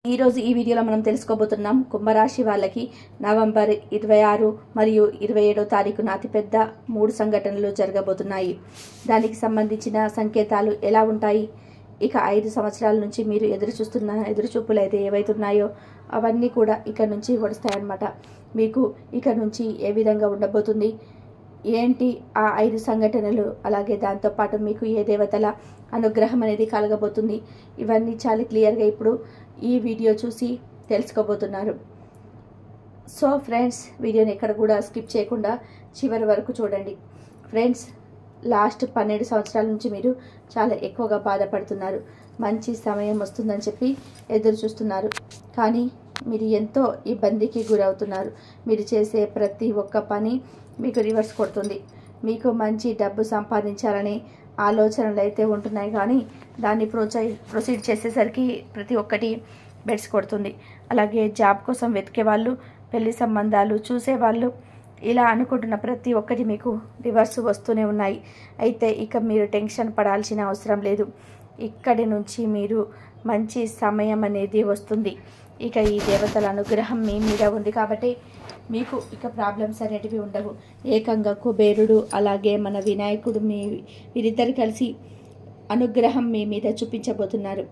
ఈ రోజు ఈ వీడియోలో మనం తెలుసుకోబోతున్నాం కుంభరాశి వాళ్ళకి నవంబర్ ఇరవై ఆరు మరియు ఇరవై ఏడో తారీఖున అతిపెద్ద మూడు సంఘటనలు జరగబోతున్నాయి దానికి సంబంధించిన సంకేతాలు ఎలా ఉంటాయి ఇక ఐదు సంవత్సరాల నుంచి మీరు ఎదురు చూస్తున్న ఎదురు చూపులు అయితే ఏవైతున్నాయో అవన్నీ కూడా ఇక నుంచి వడుస్తాయన్నమాట మీకు ఇక నుంచి ఏ విధంగా ఉండబోతుంది ఏంటి ఆ ఐదు సంఘటనలు అలాగే దాంతోపాటు మీకు ఏ దేవతల అనుగ్రహం అనేది కలగబోతుంది ఇవన్నీ చాలా క్లియర్గా ఇప్పుడు ఈ వీడియో చూసి తెలుసుకోబోతున్నారు సో ఫ్రెండ్స్ వీడియోని ఎక్కడ కూడా స్కిప్ చేయకుండా చివరి వరకు చూడండి ఫ్రెండ్స్ లాస్ట్ పన్నెండు సంవత్సరాల నుంచి మీరు చాలా ఎక్కువగా బాధపడుతున్నారు మంచి సమయం వస్తుందని చెప్పి ఎదురు చూస్తున్నారు కానీ మీరు ఎంతో ఇబ్బందికి గురవుతున్నారు మీరు చేసే ప్రతి ఒక్క పని మీకు రివర్స్ కొడుతుంది మీకు మంచి డబ్బు సంపాదించాలని ఆలోచనలు అయితే ఉంటున్నాయి కానీ దాన్ని ప్రోచై ప్రొసీడ్ చేసేసరికి ప్రతి ఒక్కటి బెడ్స్ కొడుతుంది అలాగే జాబ్ కోసం వెతికే వాళ్ళు పెళ్లి సంబంధాలు చూసేవాళ్ళు ఇలా అనుకుంటున్న ప్రతి ఒక్కటి మీకు రివర్స్ వస్తూనే ఉన్నాయి అయితే ఇక మీరు టెన్షన్ పడాల్సిన అవసరం లేదు ఇక్కడి నుంచి మీరు మంచి సమయం అనేది వస్తుంది ఇక ఈ దేవతల అనుగ్రహం మీ మీద ఉంది కాబట్టి మీకు ఇక ప్రాబ్లమ్స్ అనేటివి ఉండవు ఏకంగా కుబేరుడు అలాగే మన వినాయకుడు మీ వీరిద్దరు కలిసి అనుగ్రహం మీ మీద చూపించబోతున్నారు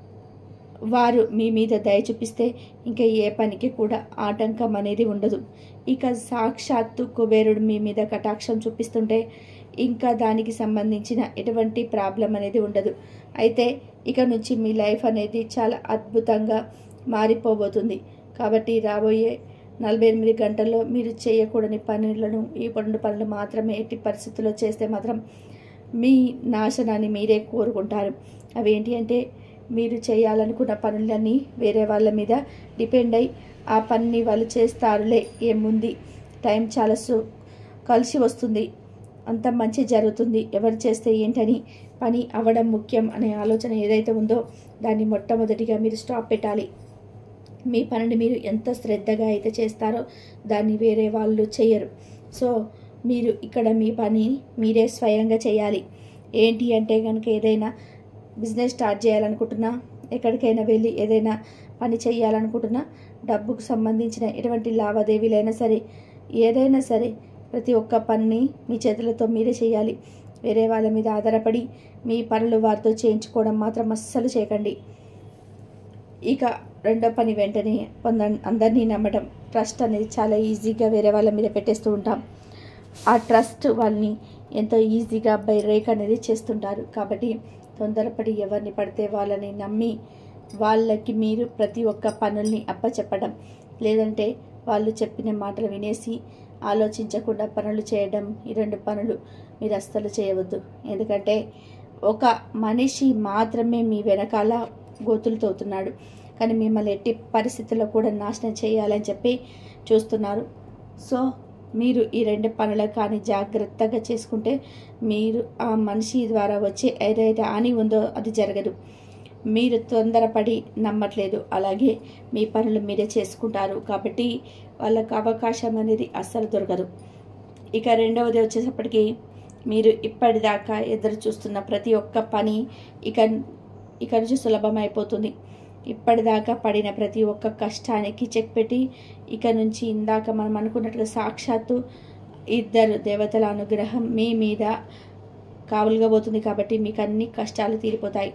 వారు మీ మీద దయ చూపిస్తే ఇంకా ఏ పనికి కూడా ఆటంకం అనేది ఉండదు ఇక సాక్షాత్తు కుబేరుడు మీ మీద కటాక్షం చూపిస్తుంటే ఇంకా దానికి సంబంధించిన ఎటువంటి ప్రాబ్లం అనేది ఉండదు అయితే ఇక నుంచి మీ లైఫ్ అనేది చాలా అద్భుతంగా మారిపోబోతుంది కాబట్టి రాబోయే నలభై ఎనిమిది గంటల్లో మీరు చేయకూడని పనులను ఈ పనులు పనులు మాత్రమే ఎట్టి పరిస్థితుల్లో చేస్తే మాత్రం మీ నాశనాన్ని మీరే కోరుకుంటారు అవేంటి అంటే మీరు చేయాలనుకున్న పనులన్నీ వేరే వాళ్ళ మీద డిపెండ్ అయి ఆ పనిని వాళ్ళు చేస్తారులే ఏముంది టైం చాలా సు కలిసి వస్తుంది అంత మంచి జరుగుతుంది ఎవరు చేస్తే ఏంటని పని అవ్వడం ముఖ్యం అనే ఆలోచన ఏదైతే ఉందో దాన్ని మొట్టమొదటిగా మీరు స్టాప్ పెట్టాలి మీ పనిని మీరు ఎంత శ్రద్ధగా అయితే చేస్తారో దాన్ని వేరే వాళ్ళు చేయరు సో మీరు ఇక్కడ మీ పని మీరే స్వయంగా చేయాలి ఏంటి అంటే కనుక ఏదైనా బిజినెస్ స్టార్ట్ చేయాలనుకుంటున్నా ఎక్కడికైనా వెళ్ళి ఏదైనా పని చేయాలనుకుంటున్నా డబ్బుకు సంబంధించిన ఎటువంటి లావాదేవీలైనా సరే ఏదైనా సరే ప్రతి ఒక్క పనిని మీ చేతులతో మీరే చేయాలి వేరే వాళ్ళ మీద ఆధారపడి మీ పనులు వారితో చేయించుకోవడం మాత్రం అస్సలు చేయకండి ఇక రెండో పని వెంటనే కొంద అందరినీ నమ్మడం ట్రస్ట్ అనేది చాలా ఈజీగా వేరే వాళ్ళ మీద పెట్టేస్తూ ఉంటాం ఆ ట్రస్ట్ వాళ్ళని ఎంతో ఈజీగా బై రేక్ అనేది చేస్తుంటారు కాబట్టి తొందరపడి ఎవరిని పడితే వాళ్ళని నమ్మి వాళ్ళకి మీరు ప్రతి ఒక్క పనుల్ని అప్పచెప్పడం లేదంటే వాళ్ళు చెప్పిన మాటలు వినేసి ఆలోచించకుండా పనులు చేయడం ఈ రెండు పనులు మీరు అస్సలు చేయవద్దు ఎందుకంటే ఒక మనిషి మాత్రమే మీ వెనకాల గోతులు తోతున్నాడు కానీ మిమ్మల్ని ఎట్టి పరిస్థితుల్లో కూడా నాశనం చేయాలని చెప్పి చూస్తున్నారు సో మీరు ఈ రెండు పనులు కానీ జాగ్రత్తగా చేసుకుంటే మీరు ఆ మనిషి ద్వారా వచ్చే ఏదైతే హాని ఉందో అది జరగదు మీరు తొందరపడి నమ్మట్లేదు అలాగే మీ పనులు మీరే చేసుకుంటారు కాబట్టి వాళ్ళకు అవకాశం అనేది అస్సలు దొరకదు ఇక రెండవది వచ్చేటప్పటికి మీరు ఇప్పటిదాకా ఎదురు చూస్తున్న ప్రతి ఒక్క పని ఇక ఇక నుంచి సులభం అయిపోతుంది ఇప్పటిదాకా పడిన ప్రతి ఒక్క కష్టానికి చెక్ పెట్టి ఇక నుంచి ఇందాక మనం అనుకున్నట్టుగా సాక్షాత్తు ఇద్దరు దేవతల అనుగ్రహం మీ మీద కావులుగా పోతుంది కాబట్టి మీకు అన్ని కష్టాలు తీరిపోతాయి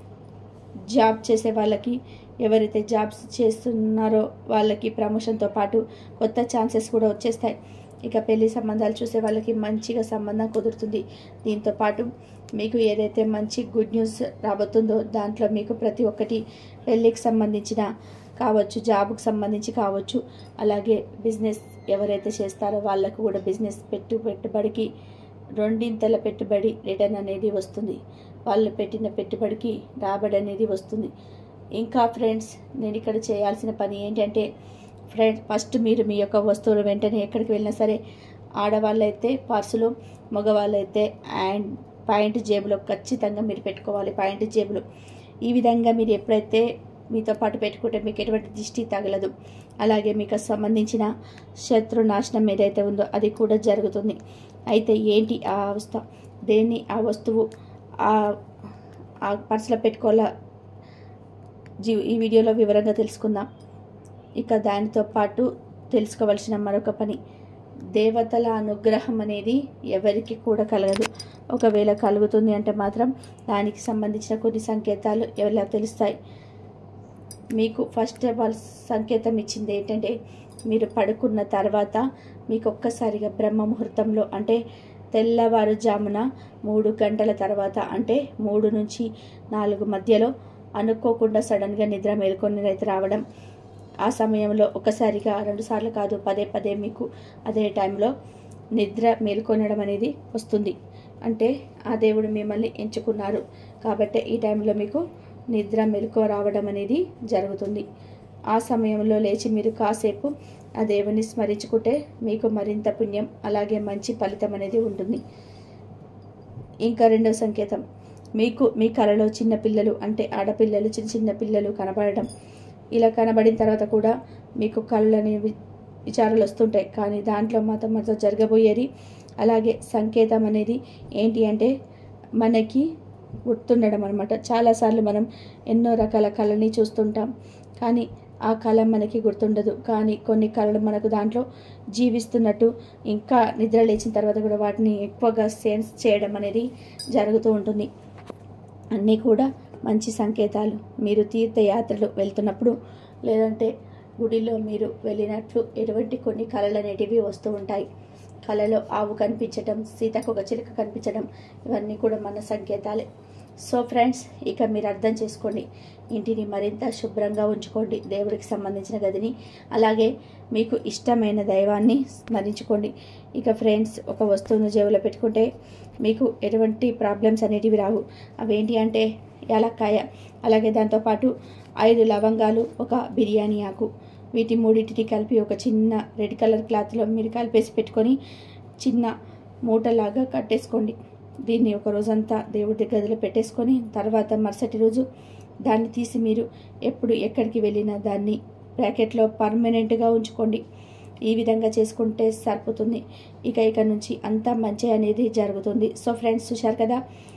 జాబ్ చేసే వాళ్ళకి ఎవరైతే జాబ్స్ చేస్తున్నారో వాళ్ళకి ప్రమోషన్తో పాటు కొత్త ఛాన్సెస్ కూడా వచ్చేస్తాయి ఇక పెళ్లి సంబంధాలు చూసే వాళ్ళకి మంచిగా సంబంధం కుదురుతుంది దీంతో పాటు మీకు ఏదైతే మంచి గుడ్ న్యూస్ రాబోతుందో దాంట్లో మీకు ప్రతి ఒక్కటి పెళ్ళికి సంబంధించిన కావచ్చు జాబ్కి సంబంధించి కావచ్చు అలాగే బిజినెస్ ఎవరైతే చేస్తారో వాళ్ళకు కూడా బిజినెస్ పెట్టు పెట్టుబడికి రెండింతల పెట్టుబడి రిటర్న్ అనేది వస్తుంది వాళ్ళు పెట్టిన పెట్టుబడికి రాబడి అనేది వస్తుంది ఇంకా ఫ్రెండ్స్ నేను ఇక్కడ చేయాల్సిన పని ఏంటంటే ఫ్రెండ్స్ ఫస్ట్ మీరు మీ యొక్క వస్తువులు వెంటనే ఎక్కడికి వెళ్ళినా సరే ఆడవాళ్ళైతే పర్సులు మగవాళ్ళైతే అండ్ పాయింట్ జేబులో ఖచ్చితంగా మీరు పెట్టుకోవాలి పాయింట్ జేబులు ఈ విధంగా మీరు ఎప్పుడైతే మీతో పాటు పెట్టుకుంటే మీకు ఎటువంటి దిష్టి తగలదు అలాగే మీకు సంబంధించిన శత్రు నాశనం ఏదైతే ఉందో అది కూడా జరుగుతుంది అయితే ఏంటి ఆ అవస్థ దేన్ని ఆ వస్తువు ఆ ఆ పర్సులో పెట్టుకోవాలా జీ ఈ వీడియోలో వివరంగా తెలుసుకుందాం ఇక దానితో పాటు తెలుసుకోవలసిన మరొక పని దేవతల అనుగ్రహం అనేది ఎవరికి కూడా కలగదు ఒకవేళ కలుగుతుంది అంటే మాత్రం దానికి సంబంధించిన కొన్ని సంకేతాలు ఎలా తెలుస్తాయి మీకు ఫస్ట్ ఆఫ్ ఆల్ సంకేతం ఇచ్చింది ఏంటంటే మీరు పడుకున్న తర్వాత మీకు ఒక్కసారిగా బ్రహ్మ ముహూర్తంలో అంటే తెల్లవారుజామున మూడు గంటల తర్వాత అంటే మూడు నుంచి నాలుగు మధ్యలో అనుకోకుండా సడన్గా నిద్ర మేల్కొని అయితే రావడం ఆ సమయంలో ఒకసారిగా రెండుసార్లు కాదు పదే పదే మీకు అదే టైంలో నిద్ర మేల్కొనడం అనేది వస్తుంది అంటే ఆ దేవుడు మిమ్మల్ని ఎంచుకున్నారు కాబట్టి ఈ టైంలో మీకు నిద్ర మెలకు రావడం అనేది జరుగుతుంది ఆ సమయంలో లేచి మీరు కాసేపు ఆ దేవుని స్మరించుకుంటే మీకు మరింత పుణ్యం అలాగే మంచి ఫలితం అనేది ఉంటుంది ఇంకా రెండవ సంకేతం మీకు మీ కళలో చిన్న పిల్లలు అంటే ఆడపిల్లలు చిన్న చిన్న పిల్లలు కనబడడం ఇలా కనబడిన తర్వాత కూడా మీకు కళ్ళు అనేవి విచారాలు వస్తుంటాయి కానీ దాంట్లో మాత్రం మాత్రం జరగబోయేది అలాగే సంకేతం అనేది ఏంటి అంటే మనకి గుర్తుండడం అనమాట చాలాసార్లు మనం ఎన్నో రకాల కళని చూస్తుంటాం కానీ ఆ కళ మనకి గుర్తుండదు కానీ కొన్ని కళలు మనకు దాంట్లో జీవిస్తున్నట్టు ఇంకా నిద్ర లేచిన తర్వాత కూడా వాటిని ఎక్కువగా సెన్స్ చేయడం అనేది జరుగుతూ ఉంటుంది అన్నీ కూడా మంచి సంకేతాలు మీరు తీర్థయాత్రలు వెళ్తున్నప్పుడు లేదంటే గుడిలో మీరు వెళ్ళినట్లు ఎటువంటి కొన్ని కళలు అనేటివి వస్తూ ఉంటాయి కళలో ఆవు కనిపించడం సీతకొక చిలుక కనిపించడం ఇవన్నీ కూడా మన సంకేతాలే సో ఫ్రెండ్స్ ఇక మీరు అర్థం చేసుకోండి ఇంటిని మరింత శుభ్రంగా ఉంచుకోండి దేవుడికి సంబంధించిన గదిని అలాగే మీకు ఇష్టమైన దైవాన్ని స్మరించుకోండి ఇక ఫ్రెండ్స్ ఒక వస్తువును జేబులో పెట్టుకుంటే మీకు ఎటువంటి ప్రాబ్లమ్స్ అనేటివి రావు అవేంటి అంటే యాలక్కాయ అలాగే దాంతోపాటు ఐదు లవంగాలు ఒక బిర్యానీ ఆకు వీటి మూడింటిని కలిపి ఒక చిన్న రెడ్ కలర్ క్లాత్లో మీరు కలిపేసి పెట్టుకొని చిన్న మూటలాగా కట్టేసుకోండి దీన్ని ఒక రోజంతా దేవుడి గదిలో పెట్టేసుకొని తర్వాత మరుసటి రోజు దాన్ని తీసి మీరు ఎప్పుడు ఎక్కడికి వెళ్ళినా దాన్ని బ్రాకెట్లో పర్మనెంట్గా ఉంచుకోండి ఈ విధంగా చేసుకుంటే సరిపోతుంది ఇక ఇక నుంచి అంతా మంచి అనేది జరుగుతుంది సో ఫ్రెండ్స్ చూశారు కదా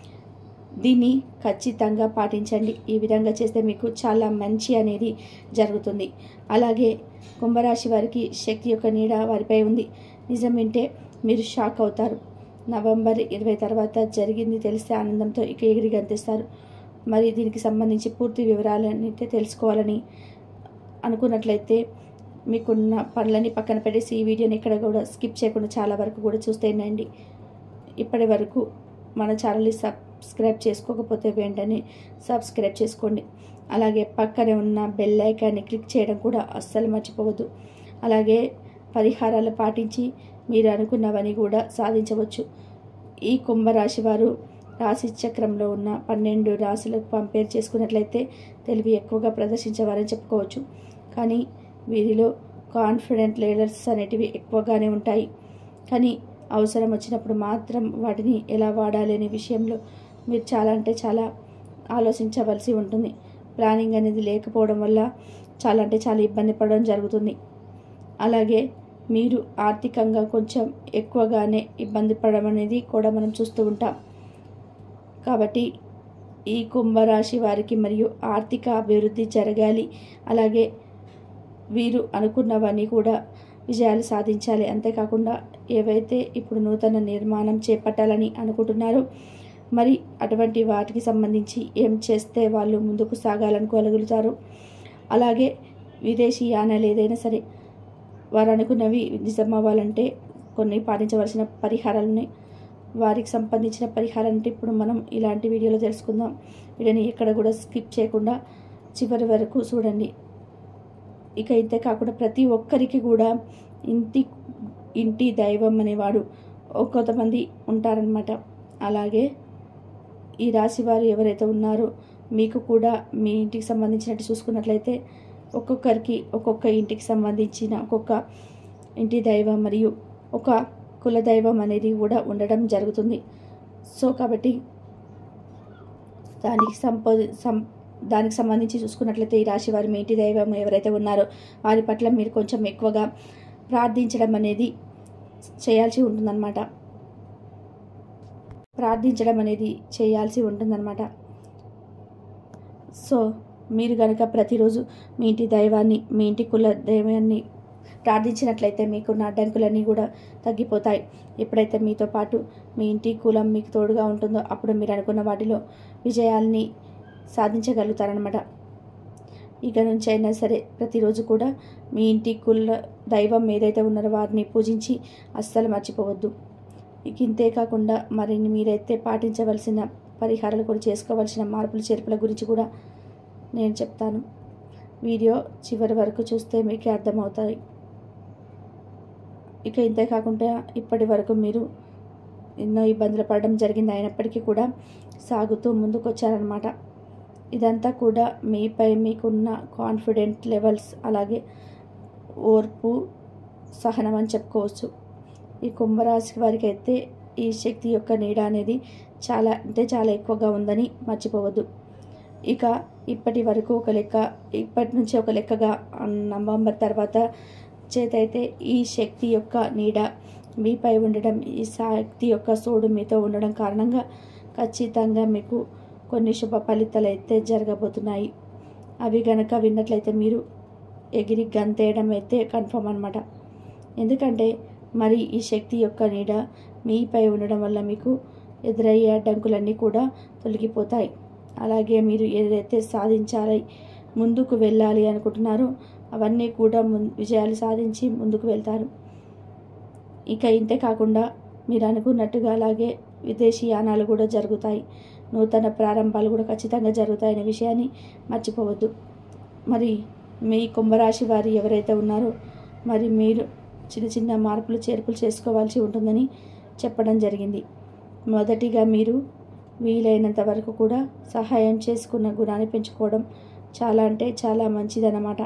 దీన్ని ఖచ్చితంగా పాటించండి ఈ విధంగా చేస్తే మీకు చాలా మంచి అనేది జరుగుతుంది అలాగే కుంభరాశి వారికి శక్తి యొక్క నీడ వారిపై ఉంది నిజం వింటే మీరు షాక్ అవుతారు నవంబర్ ఇరవై తర్వాత జరిగింది తెలిస్తే ఆనందంతో ఇక ఎగిరి గంతిస్తారు మరి దీనికి సంబంధించి పూర్తి వివరాలన్నీ తెలుసుకోవాలని అనుకున్నట్లయితే మీకున్న పనులని పక్కన పెట్టేసి ఈ వీడియోని ఇక్కడ కూడా స్కిప్ చేయకుండా చాలా వరకు కూడా చూస్తేనండి ఇప్పటి వరకు మన ఛానల్ని సబ్స్క్రైబ్ చేసుకోకపోతే వెంటనే సబ్స్క్రైబ్ చేసుకోండి అలాగే పక్కనే ఉన్న బెల్ ఐకాన్ని క్లిక్ చేయడం కూడా అస్సలు మర్చిపోవద్దు అలాగే పరిహారాలు పాటించి మీరు అనుకున్నవని కూడా సాధించవచ్చు ఈ కుంభరాశి వారు రాశి చక్రంలో ఉన్న పన్నెండు రాశులకు కంపేర్ చేసుకున్నట్లయితే తెలివి ఎక్కువగా ప్రదర్శించేవారని చెప్పుకోవచ్చు కానీ వీరిలో కాన్ఫిడెంట్ లీడర్స్ అనేటివి ఎక్కువగానే ఉంటాయి కానీ అవసరం వచ్చినప్పుడు మాత్రం వాటిని ఎలా వాడాలి అనే విషయంలో మీరు చాలా అంటే చాలా ఆలోచించవలసి ఉంటుంది ప్లానింగ్ అనేది లేకపోవడం వల్ల చాలా అంటే చాలా ఇబ్బంది పడడం జరుగుతుంది అలాగే మీరు ఆర్థికంగా కొంచెం ఎక్కువగానే ఇబ్బంది పడడం అనేది కూడా మనం చూస్తూ ఉంటాం కాబట్టి ఈ కుంభరాశి వారికి మరియు ఆర్థిక అభివృద్ధి జరగాలి అలాగే వీరు అనుకున్నవన్నీ కూడా విజయాలు సాధించాలి అంతేకాకుండా ఏవైతే ఇప్పుడు నూతన నిర్మాణం చేపట్టాలని అనుకుంటున్నారో మరి అటువంటి వాటికి సంబంధించి ఏం చేస్తే వాళ్ళు ముందుకు సాగాలనుకోగలుగుతారు అలాగే విదేశీ యానాలు ఏదైనా సరే వారు అనుకున్నవి నిజమవ్వాలంటే కొన్ని పాటించవలసిన పరిహారాలని వారికి సంబంధించిన పరిహారం అంటే ఇప్పుడు మనం ఇలాంటి వీడియోలో తెలుసుకుందాం వీడియోని ఎక్కడ కూడా స్కిప్ చేయకుండా చివరి వరకు చూడండి ఇక ఇంతే కాకుండా ప్రతి ఒక్కరికి కూడా ఇంటి ఇంటి దైవం అనేవాడు కొంతమంది ఉంటారనమాట అలాగే ఈ రాశి వారు ఎవరైతే ఉన్నారో మీకు కూడా మీ ఇంటికి సంబంధించినట్టు చూసుకున్నట్లయితే ఒక్కొక్కరికి ఒక్కొక్క ఇంటికి సంబంధించిన ఒక్కొక్క ఇంటి దైవం మరియు ఒక కుల దైవం అనేది కూడా ఉండడం జరుగుతుంది సో కాబట్టి దానికి సంపో సం దానికి సంబంధించి చూసుకున్నట్లయితే ఈ రాశి వారి మీ ఇంటి దైవం ఎవరైతే ఉన్నారో వారి పట్ల మీరు కొంచెం ఎక్కువగా ప్రార్థించడం అనేది చేయాల్సి ఉంటుందన్నమాట ప్రార్థించడం అనేది చేయాల్సి ఉంటుందన్నమాట సో మీరు కనుక ప్రతిరోజు మీ ఇంటి దైవాన్ని మీ ఇంటి కుల దైవాన్ని ప్రార్థించినట్లయితే మీకున్న అడ్డంకులన్నీ కూడా తగ్గిపోతాయి ఎప్పుడైతే మీతో పాటు మీ ఇంటి కులం మీకు తోడుగా ఉంటుందో అప్పుడు మీరు అనుకున్న వాటిలో విజయాల్ని సాధించగలుగుతారనమాట ఇక నుంచి అయినా సరే ప్రతిరోజు కూడా మీ ఇంటి కుల దైవం ఏదైతే ఉన్నారో వారిని పూజించి అస్సలు మర్చిపోవద్దు ఇక ఇంతే కాకుండా మరిన్ని మీరైతే పాటించవలసిన పరిహారాలు కూడా చేసుకోవాల్సిన మార్పులు చేర్పుల గురించి కూడా నేను చెప్తాను వీడియో చివరి వరకు చూస్తే మీకు అర్థమవుతాయి ఇక ఇంతే కాకుండా ఇప్పటి వరకు మీరు ఎన్నో ఇబ్బందులు పడడం జరిగింది అయినప్పటికీ కూడా సాగుతూ ముందుకు వచ్చారనమాట ఇదంతా కూడా మీపై మీకున్న కాన్ఫిడెంట్ లెవెల్స్ అలాగే ఓర్పు సహనం అని చెప్పుకోవచ్చు ఈ కుంభరాశి వారికి అయితే ఈ శక్తి యొక్క నీడ అనేది చాలా అంటే చాలా ఎక్కువగా ఉందని మర్చిపోవద్దు ఇక ఇప్పటి వరకు ఒక లెక్క ఇప్పటి నుంచి ఒక లెక్కగా నవంబర్ తర్వాత చేతైతే ఈ శక్తి యొక్క నీడ మీపై ఉండడం ఈ శక్తి యొక్క సోడు మీతో ఉండడం కారణంగా ఖచ్చితంగా మీకు కొన్ని శుభ ఫలితాలు అయితే జరగబోతున్నాయి అవి గనక విన్నట్లయితే మీరు ఎగిరి గంతేయడం అయితే కన్ఫర్మ్ అనమాట ఎందుకంటే మరి ఈ శక్తి యొక్క నీడ మీపై ఉండడం వల్ల మీకు ఎదురయ్యే అడ్డంకులన్నీ కూడా తొలగిపోతాయి అలాగే మీరు ఏదైతే సాధించాలి ముందుకు వెళ్ళాలి అనుకుంటున్నారో అవన్నీ కూడా ముం విజయాలు సాధించి ముందుకు వెళ్తారు ఇక ఇంతే కాకుండా మీరు అనుకున్నట్టుగా అలాగే విదేశీ యానాలు కూడా జరుగుతాయి నూతన ప్రారంభాలు కూడా ఖచ్చితంగా జరుగుతాయనే విషయాన్ని మర్చిపోవద్దు మరి మీ కుంభరాశి వారు ఎవరైతే ఉన్నారో మరి మీరు చిన్న చిన్న మార్పులు చేర్పులు చేసుకోవాల్సి ఉంటుందని చెప్పడం జరిగింది మొదటిగా మీరు వీలైనంత వరకు కూడా సహాయం చేసుకున్న గుణాన్ని పెంచుకోవడం చాలా అంటే చాలా మంచిదన్నమాట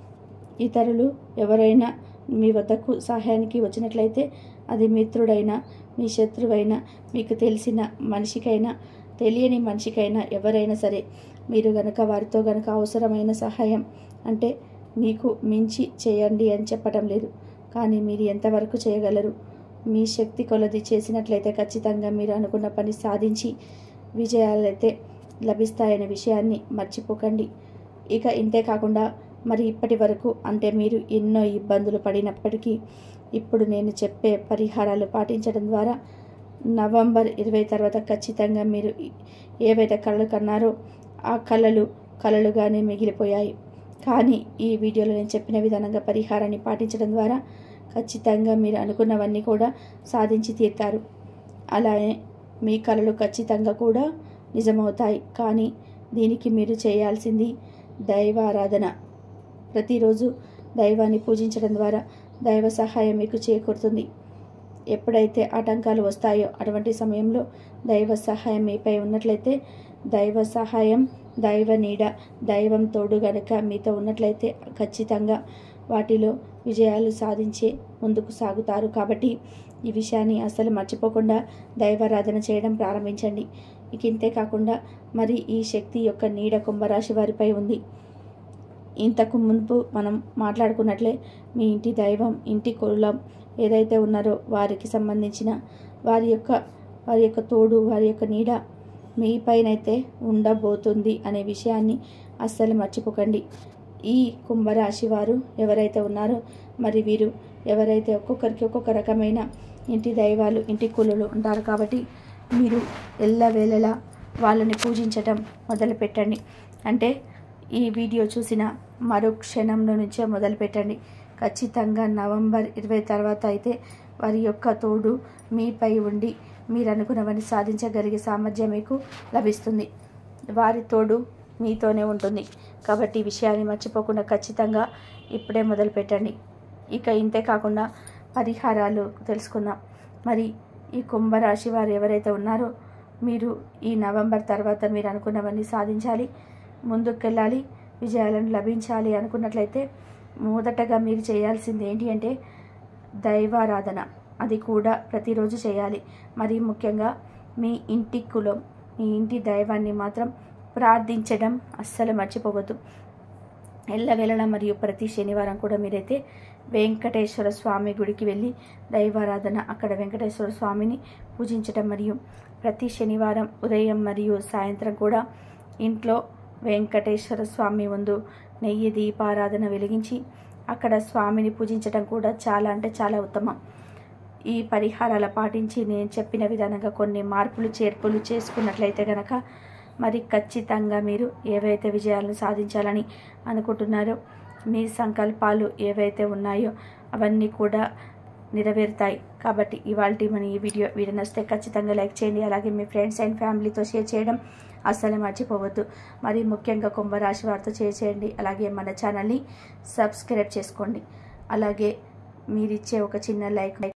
ఇతరులు ఎవరైనా మీ వద్దకు సహాయానికి వచ్చినట్లయితే అది మిత్రుడైనా మీ శత్రువైనా మీకు తెలిసిన మనిషికైనా తెలియని మనిషికైనా ఎవరైనా సరే మీరు గనక వారితో గనక అవసరమైన సహాయం అంటే మీకు మించి చేయండి అని చెప్పటం లేదు కానీ మీరు ఎంతవరకు చేయగలరు మీ శక్తి కొలది చేసినట్లయితే ఖచ్చితంగా మీరు అనుకున్న పని సాధించి విజయాలైతే లభిస్తాయనే విషయాన్ని మర్చిపోకండి ఇక ఇంతే కాకుండా మరి ఇప్పటి వరకు అంటే మీరు ఎన్నో ఇబ్బందులు పడినప్పటికీ ఇప్పుడు నేను చెప్పే పరిహారాలు పాటించడం ద్వారా నవంబర్ ఇరవై తర్వాత ఖచ్చితంగా మీరు ఏవైతే కళలు కన్నారో ఆ కళలు కళలుగానే మిగిలిపోయాయి కానీ ఈ వీడియోలో నేను చెప్పిన విధానంగా పరిహారాన్ని పాటించడం ద్వారా ఖచ్చితంగా మీరు అనుకున్నవన్నీ కూడా సాధించి తీరుతారు అలానే మీ కళలు ఖచ్చితంగా కూడా నిజమవుతాయి కానీ దీనికి మీరు చేయాల్సింది దైవారాధన ప్రతిరోజు దైవాన్ని పూజించడం ద్వారా దైవ సహాయం మీకు చేకూరుతుంది ఎప్పుడైతే ఆటంకాలు వస్తాయో అటువంటి సమయంలో దైవ సహాయం మీపై ఉన్నట్లయితే దైవ సహాయం దైవ నీడ దైవం తోడు గనుక మీతో ఉన్నట్లయితే ఖచ్చితంగా వాటిలో విజయాలు సాధించే ముందుకు సాగుతారు కాబట్టి ఈ విషయాన్ని అస్సలు మర్చిపోకుండా దైవారాధన చేయడం ప్రారంభించండి ఇక ఇంతే కాకుండా మరి ఈ శక్తి యొక్క నీడ కుంభరాశి వారిపై ఉంది ఇంతకు మునుపు మనం మాట్లాడుకున్నట్లే మీ ఇంటి దైవం ఇంటి కులం ఏదైతే ఉన్నారో వారికి సంబంధించిన వారి యొక్క వారి యొక్క తోడు వారి యొక్క నీడ మీ పైనైతే ఉండబోతుంది అనే విషయాన్ని అస్సలు మర్చిపోకండి ఈ కుంభరాశి వారు ఎవరైతే ఉన్నారో మరి వీరు ఎవరైతే ఒక్కొక్కరికి ఒక్కొక్క రకమైన ఇంటి దైవాలు ఇంటి కులులు ఉంటారు కాబట్టి మీరు ఎల్లవేళలా వాళ్ళని పూజించటం మొదలుపెట్టండి అంటే ఈ వీడియో చూసిన మరో క్షణంలో నుంచే మొదలుపెట్టండి ఖచ్చితంగా నవంబర్ ఇరవై తర్వాత అయితే వారి యొక్క తోడు మీపై ఉండి మీరు అనుకున్నవన్నీ సాధించగలిగే సామర్థ్యం మీకు లభిస్తుంది వారి తోడు మీతోనే ఉంటుంది కాబట్టి ఈ విషయాన్ని మర్చిపోకుండా ఖచ్చితంగా ఇప్పుడే మొదలు పెట్టండి ఇక ఇంతే కాకుండా పరిహారాలు తెలుసుకుందాం మరి ఈ కుంభరాశి వారు ఎవరైతే ఉన్నారో మీరు ఈ నవంబర్ తర్వాత మీరు అనుకున్నవన్నీ సాధించాలి ముందుకెళ్ళాలి విజయాలను లభించాలి అనుకున్నట్లయితే మొదటగా మీరు చేయాల్సింది ఏంటి అంటే దైవారాధన అది కూడా ప్రతిరోజు చేయాలి మరి ముఖ్యంగా మీ ఇంటి కులం మీ ఇంటి దైవాన్ని మాత్రం ప్రార్థించడం అస్సలు మర్చిపోవద్దు ఎల్లవేళలా మరియు ప్రతి శనివారం కూడా మీరైతే వెంకటేశ్వర స్వామి గుడికి వెళ్ళి దైవారాధన అక్కడ వెంకటేశ్వర స్వామిని పూజించడం మరియు ప్రతి శనివారం ఉదయం మరియు సాయంత్రం కూడా ఇంట్లో వెంకటేశ్వర స్వామి ముందు నెయ్యి దీపారాధన వెలిగించి అక్కడ స్వామిని పూజించడం కూడా చాలా అంటే చాలా ఉత్తమం ఈ పరిహారాల పాటించి నేను చెప్పిన విధానంగా కొన్ని మార్పులు చేర్పులు చేసుకున్నట్లయితే గనక మరి ఖచ్చితంగా మీరు ఏవైతే విజయాలను సాధించాలని అనుకుంటున్నారో మీ సంకల్పాలు ఏవైతే ఉన్నాయో అవన్నీ కూడా నెరవేరుతాయి కాబట్టి ఇవాళ మన ఈ వీడియో వీడియో నచ్చితే ఖచ్చితంగా లైక్ చేయండి అలాగే మీ ఫ్రెండ్స్ అండ్ ఫ్యామిలీతో షేర్ చేయడం అస్సలు మర్చిపోవద్దు మరి ముఖ్యంగా కుంభరాశి వారితో షేర్ చేయండి అలాగే మన ఛానల్ని సబ్స్క్రైబ్ చేసుకోండి అలాగే మీరిచ్చే ఒక చిన్న లైక్